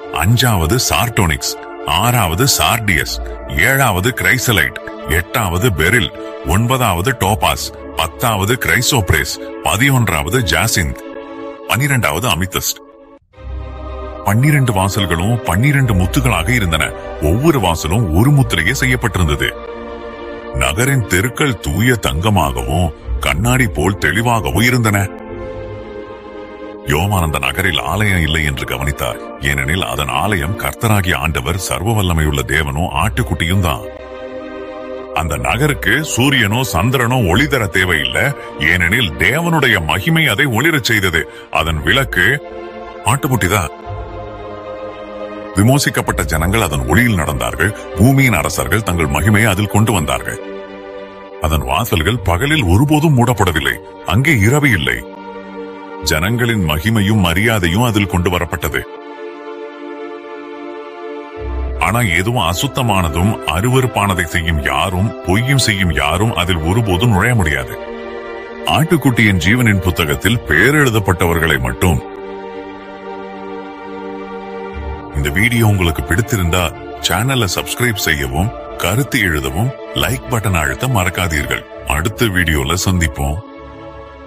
அஞ்சாவது சார்டோனிக்ஸ் ஆறாவது சார்டியஸ் ஏழாவது கிரைசலைட் எட்டாவது பெரில் ஒன்பதாவது டோபாஸ் பத்தாவது கிரைசோப்ரேஸ் பதினொன்றாவது ஜாசிந்த் பனிரெண்டாவது அமித்தஸ்ட் பன்னிரண்டு வாசல்களும் பன்னிரண்டு முத்துகளாக இருந்தன ஒவ்வொரு வாசலும் ஒரு முத்திரையே செய்யப்பட்டிருந்தது நகரின் தெருக்கள் தூய தங்கமாகவும் கண்ணாடி போல் தெளிவாகவும் இருந்தன யோவான் அந்த நகரில் ஆலயம் இல்லை என்று கவனித்தார் ஏனெனில் அதன் ஆலயம் கர்த்தராகிய ஆண்டவர் சர்வ வல்லமையுள்ள தேவனும் ஆட்டுக்குட்டியும் தான் அந்த நகருக்கு சூரியனோ சந்திரனோ ஒளி தர தேவையில்லை ஏனெனில் தேவனுடைய மகிமை அதை ஒளிரச் செய்தது அதன் விளக்கு ஆட்டுக்குட்டிதான் விமோசிக்கப்பட்ட ஜனங்கள் அதன் ஒளியில் நடந்தார்கள் பூமியின் அரசர்கள் தங்கள் மகிமையை அதில் கொண்டு வந்தார்கள் அதன் வாசல்கள் பகலில் ஒருபோதும் மூடப்படவில்லை அங்கே இரவு இல்லை ஜனங்களின் மகிமையும் மரியாதையும் அதில் கொண்டு வரப்பட்டது ஆனா எதுவும் அசுத்தமானதும் அருவருப்பானதை செய்யும் யாரும் பொய்யும் செய்யும் யாரும் அதில் ஒருபோதும் நுழைய முடியாது ஆட்டுக்குட்டியின் ஜீவனின் புத்தகத்தில் பெயர் எழுதப்பட்டவர்களை மட்டும் இந்த வீடியோ உங்களுக்கு பிடித்திருந்தா சேனலை சப்ஸ்கிரைப் செய்யவும் கருத்து எழுதவும் லைக் பட்டன் அழுத்த மறக்காதீர்கள் அடுத்த வீடியோல சந்திப்போம்